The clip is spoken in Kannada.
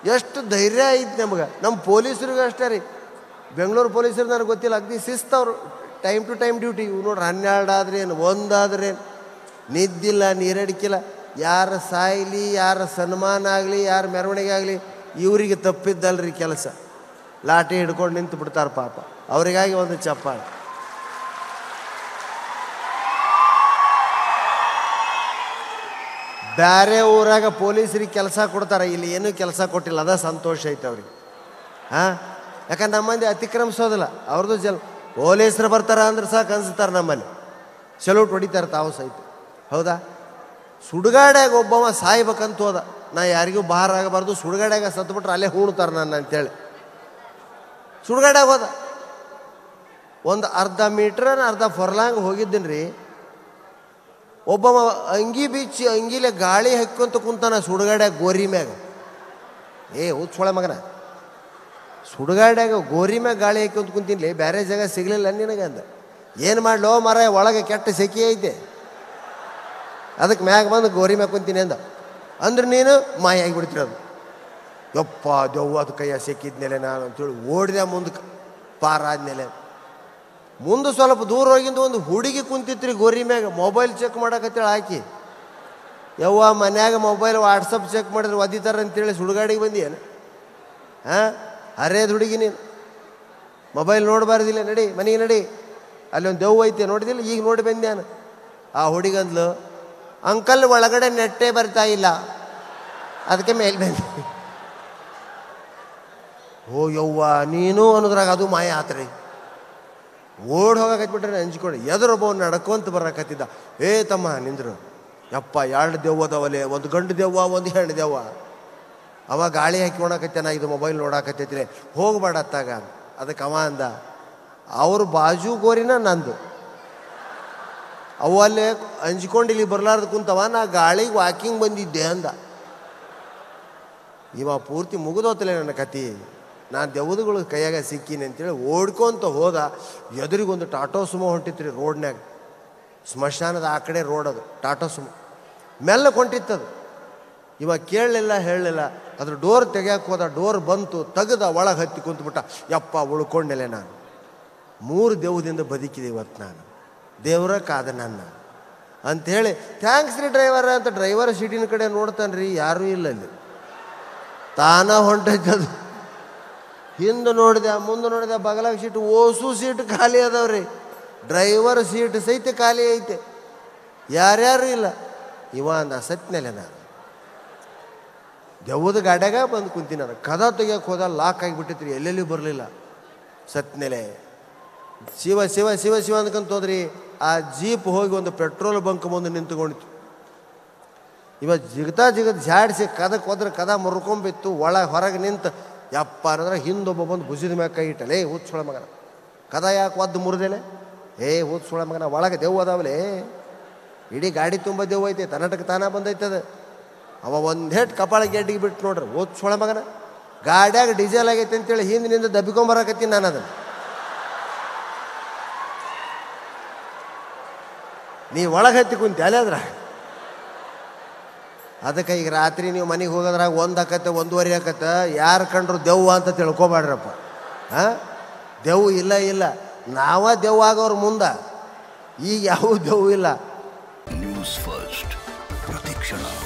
ಎಷ್ಟು ಧೈರ್ಯ ಐತಿ ನಮ್ಗೆ ನಮ್ಮ ಪೊಲೀಸರಿಗೂ ಅಷ್ಟೇ ರೀ ಬೆಂಗಳೂರು ಪೊಲೀಸರು ನನಗೆ ಗೊತ್ತಿಲ್ಲ ಅಗ್ದಿ ಶಿಸ್ತವ್ರು ಟೈಮ್ ಟು ಟೈಮ್ ಡ್ಯೂಟಿ ಇವು ನೋಡ್ರಿ ಹನ್ನೆರಡು ಆದ್ರೇನು ಒಂದಾದ್ರೇನು ನಿದ್ದಿಲ್ಲ ನೀರಡಿಕಿಲ್ಲ ಯಾರ ಸಾಯ್ಲಿ ಯಾರ ಸನ್ಮಾನ ಆಗಲಿ ಯಾರ ಮೆರವಣಿಗೆ ಆಗಲಿ ಇವರಿಗೆ ತಪ್ಪಿದ್ದಲ್ರಿ ಕೆಲಸ ಲಾಠಿ ಹಿಡ್ಕೊಂಡು ನಿಂತು ಬಿಡ್ತಾರೆ ಪಾಪ ಅವರಿಗಾಗಿ ಒಂದು ಚಪ್ಪಾಳೆ ಬೇರೆ ಊರಾಗ ಪೊಲೀಸರಿಗೆ ಕೆಲಸ ಕೊಡ್ತಾರೆ ಇಲ್ಲಿ ಏನೂ ಕೆಲಸ ಕೊಟ್ಟಿಲ್ಲ ಅದ ಸಂತೋಷ ಐತೆ ಅವ್ರಿಗೆ ಹಾಂ ಯಾಕಂದ್ರೆ ನಮ್ಮ ಮಂದಿ ಅತಿಕ್ರಮಿಸೋದಿಲ್ಲ ಅವ್ರದ್ದು ಜಲ್ ಪೊಲೀಸರು ಬರ್ತಾರ ಅಂದ್ರೆ ಸಾಕು ಅನ್ಸ್ತಾರೆ ನಮ್ಮಲ್ಲಿ ಸಲ್ಯೂಟ್ ಹೊಡಿತಾರೆ ತಾವು ಸಹಿತ ಹೌದಾ ಸುಡುಗಾಡ್ಯಾಗ ಒಬ್ಬವ ಸಾಯ್ಬೇಕಂತ ಹೋದ ನಾ ಯಾರಿಗೂ ಬಾರ ಆಗಬಾರ್ದು ಸುಡುಗಾಡ್ಯಾಗ ಸತ್ಬಿಟ್ರೆ ಅಲ್ಲೇ ಹೂಣ್ತಾರೆ ನನ್ನ ಅಂತೇಳಿ ಸುಡುಗಾಡ್ಯಾಗ ಹೋದ ಒಂದು ಅರ್ಧ ಮೀಟ್ರ್ ಅರ್ಧ ಫೊರ್ಲಾಂಗ್ ಹೋಗಿದ್ದೀನಿ ರೀ ಒಬ್ಬವ ಅಂಗಿ ಬಿಚ್ಚಿ ಅಂಗಿಲೆ ಗಾಳಿ ಹಾಕ್ಕೊಂತ ಕುಂತಾನ ಸುಡುಗಾಡ್ಯಾಗ ಗೋರಿ ಮ್ಯಾಗ ಏ ಹುಚ್ಚೊಳ ಮಗನ ಸುಡುಗಾಡ್ಯಾಗ ಗೋರಿ ಮ್ಯಾಗ ಗಾಳಿ ಹಾಕ್ಕೊಂತ ಕುಂತೀನಿ ಬೇರೆ ಜಾಗ ಸಿಗ್ಲಿಲ್ಲ ನಿನಗೆ ಅಂದ ಏನು ಮಾಡ್ಲೋ ಮರ ಒಳಗೆ ಕೆಟ್ಟ ಸೆಕೆ ಐತೆ ಅದಕ್ಕೆ ಮ್ಯಾಗ ಬಂದು ಗೋರಿ ಮ್ಯಾಗ ಕುಂತೀನಿ ಅಂದ ಅಂದ್ರೆ ನೀನು ಮಾಯ ಆಗಿಬಿಡ್ತಿರೋದು ಯಪ್ಪ ದೆವ್ವ ಅದು ಕೈಯ ಸಿಕ್ಕಿದ್ಮೇಲೆ ನಾನು ಅಂತೇಳಿ ಓಡಿದೆ ಮುಂದಕ್ಕೆ ಪಾರಾದ್ಮೇಲೆ ಮುಂದೆ ಸ್ವಲ್ಪ ದೂರ ಹೋಗಿಂದ ಒಂದು ಹುಡುಗಿ ಕುಂತಿತ್ರಿ ಗೋರಿ ಮ್ಯಾಗ ಮೊಬೈಲ್ ಚೆಕ್ ಮಾಡಕತ್ತೇಳಿ ಹಾಕಿ ಯವ್ವ ಮನ್ಯಾಗ ಮೊಬೈಲ್ ವಾಟ್ಸಪ್ ಚೆಕ್ ಮಾಡಿದ್ರೆ ಒದಿತಾರ ಅಂತೇಳಿ ಸುಡುಗಾಡಿಗೆ ಬಂದಿಯೇನು ಹಾಂ ಅರೇದ್ ಹುಡುಗಿ ನೀನು ಮೊಬೈಲ್ ನೋಡಬಾರ್ದಿಲ್ಲ ನಡಿ ಮನೆಗೆ ನಡಿ ಅಲ್ಲಿ ಒಂದು ದೆವ್ವ ಐತೆ ನೋಡಿದಿಲ್ಲ ಈಗ ನೋಡಿ ಬಂದ್ಯಾನು ಆ ಹುಡುಗಂದ್ಲು ಅಂಕಲ್ ಒಳಗಡೆ ನೆಟ್ಟೆ ಬರ್ತಾ ಇಲ್ಲ ಅದಕ್ಕೆ ಮೇಲೆ ಬಂದೆ ಓ ಯವ್ವ ನೀನು ಅನ್ನೋದ್ರಾಗ ಅದು ಮಾಯ ಆತ್ರಿ ಓಡ್ ಹೋಗಕತ್ಬಿಟ್ರೆ ಹಂಚ್ಕೊಂಡು ಎದುರೊಬ್ಬ ನಡ್ಕೊಂತ ಬರಕತ್ತಿದ್ದ ಏ ತಮ್ಮ ನಿಂದ್ರು ಯಪ್ಪ ಎರಡು ದೆವ್ವ ಅದಾವಲೆ ಒಂದು ಗಂಡು ದೆವ್ವ ಒಂದು ಹೆಣ್ಣು ದೆವ್ವ ಅವ ಗಾಳಿ ಹಾಕಿ ಇದು ಮೊಬೈಲ್ ನೋಡಾಕತ್ತೈತಿ ಹೋಗ್ಬೇಡ ಅತ್ತಾಗ ಅದಕ್ಕೆ ಅವ ಅಂದ ಅವ್ರ ಬಾಜು ಗೋರಿನ ನಂದು ಅವು ಅಲ್ಲೇ ಹಂಚ್ಕೊಂಡು ಇಲ್ಲಿ ಬರ್ಲಾರ್ದು ಕುಂತವ ನಾ ಗಾಳಿಗೆ ವಾಕಿಂಗ್ ಬಂದಿದ್ದೆ ಅಂದ ಇವ ಪೂರ್ತಿ ಮುಗಿದೋತಲೆ ನನ್ನ ಕತಿ ನಾನು ದೆವ್ವದುಗಳು ಕೈಯಾಗ ಸಿಕ್ಕೀನಿ ಅಂತೇಳಿ ಓಡ್ಕೊಂತ ಹೋದ ಎದುರಿಗೊಂದು ಟಾಟೋ ಸುಮೋ ಹೊಂಟಿತ್ರಿ ರೋಡ್ನ್ಯಾಗ ಸ್ಮಶಾನದ ಆ ಕಡೆ ರೋಡ್ ಅದು ಟಾಟೋ ಸುಮೋ ಮೆಲ್ಲಕ್ಕೆ ಹೊಂಟಿತ್ತದು ಇವ ಕೇಳಲಿಲ್ಲ ಹೇಳಲಿಲ್ಲ ಅದ್ರ ಡೋರ್ ತೆಗಿಯಕ್ಕೆ ಹೋದ ಡೋರ್ ಬಂತು ತೆಗೆದ ಒಳಗೆ ಹತ್ತಿ ಕುಂತ್ಬಿಟ್ಟ ಯಪ್ಪ ಉಳ್ಕೊಂಡೆಲೆ ನಾನು ಮೂರು ದೇವದಿಂದ ಬದುಕಿದೆ ಇವತ್ತು ನಾನು ದೇವ್ರ ಕಾದ ನನ್ನ ಅಂಥೇಳಿ ಥ್ಯಾಂಕ್ಸ್ ರೀ ಡ್ರೈವರ್ ಅಂತ ಡ್ರೈವರ್ ಸೀಟಿನ ಕಡೆ ನೋಡ್ತಾನೆ ರೀ ಯಾರೂ ಇಲ್ಲ ಅಲ್ಲಿ ತಾನ ಹೊಂಟೈತದು ಹಿಂದೆ ನೋಡಿದೆ ಮುಂದೆ ನೋಡಿದೆ ಬಗಲಾಗ ಸೀಟ್ ಓಸು ಸೀಟ್ ಖಾಲಿ ಅದಾವ್ರಿ ಡ್ರೈವರ್ ಸೀಟ್ ಸಹಿತ ಖಾಲಿ ಐತೆ ಯಾರ್ಯಾರು ಇಲ್ಲ ಇವ ಅಂದ ಸತ್ನೆಲೆ ನಾನು ದೆವ್ವದ ಗಾಡ್ಯಾಗ ಬಂದು ಕುಂತೀನಿ ನಾನು ಕದ ತೆಗಿಯಕ್ಕೆ ಹೋದ ಲಾಕ್ ಆಗಿಬಿಟ್ಟಿತ್ರಿ ಎಲ್ಲೆಲ್ಲಿ ಬರಲಿಲ್ಲ ಸತ್ನೆಲೆ ಶಿವ ಶಿವ ಶಿವ ಶಿವ ಅಂದ್ಕೊಂತ ಹೋದ್ರಿ ಆ ಜೀಪ್ ಹೋಗಿ ಒಂದು ಪೆಟ್ರೋಲ್ ಬಂಕ್ ಮುಂದೆ ನಿಂತ್ಕೊಂಡಿತ್ತು ಇವ ಜಿಗತಾ ಜಿಗತ್ ಜಾಡಿಸಿ ಕದಕ್ಕೆ ಹೋದ್ರೆ ಕದ ಮುರ್ಕೊಂಬಿತ್ತು ಒಳಗೆ ಹೊರಗೆ ನಿಂತು ಯಪ್ಪ ಅಂದ್ರೆ ಹಿಂದೊಬ್ಬ ಬಂದು ಭುಜದ ಮ್ಯಾಗ ಕೈ ಇಟ್ಟಲೆ ಏ ಹುಚ್ಚುಳ ಮಗನ ಕದ ಯಾಕೆ ಒದ್ದು ಮುರಿದೆಲೆ ಏ ಹುಚ್ಚುಳ ಮಗನ ಒಳಗೆ ದೆವ್ವ ಅದಾವಲೇ ಇಡೀ ಗಾಡಿ ತುಂಬ ದೆವ್ವ ಐತೆ ತನ್ನಟಕ್ಕೆ ತಾನ ಬಂದೈತದ ಅವ ಒಂದು ಹೇಟ್ ಕಪಾಳ ಗೆಡ್ಡಿಗೆ ಬಿಟ್ಟು ನೋಡ್ರಿ ಹುಚ್ಚುಳ ಮಗನ ಗಾಡ್ಯಾಗ ಡೀಸೆಲ್ ಆಗೈತೆ ಅಂತೇಳಿ ಹಿಂದಿನಿಂದ ದಬ್ಬಿಕೊಂಬರಕತ್ತೀನಿ ನಾನು ಅದನ್ನು ನೀ ಒಳಗೆ ಹತ್ತಿ ಕುಂತಿ ಅಲ್ಲಾದ್ರ ಅದಕ್ಕೆ ಈಗ ರಾತ್ರಿ ನೀವು ಮನೆಗೆ ಹೋಗೋದ್ರಾಗ ಒಂದು ಆಕತ್ತೆ ಒಂದೂವರೆ ಆಕತ್ತೆ ಯಾರು ಕಂಡ್ರು ದೆವ್ವ ಅಂತ ತಿಳ್ಕೊಬೇಡ್ರಪ್ಪ ಹಾಂ ದೆವ್ವ ಇಲ್ಲ ಇಲ್ಲ ನಾವ ದೆವ್ವ ಆಗೋರು ಮುಂದೆ ಈಗ ಯಾವ ದೆವ್ವ ಇಲ್ಲ ನ್ಯೂಸ್ ಫಸ್ಟ್ ಪ್ರತಿಕ್ಷಣ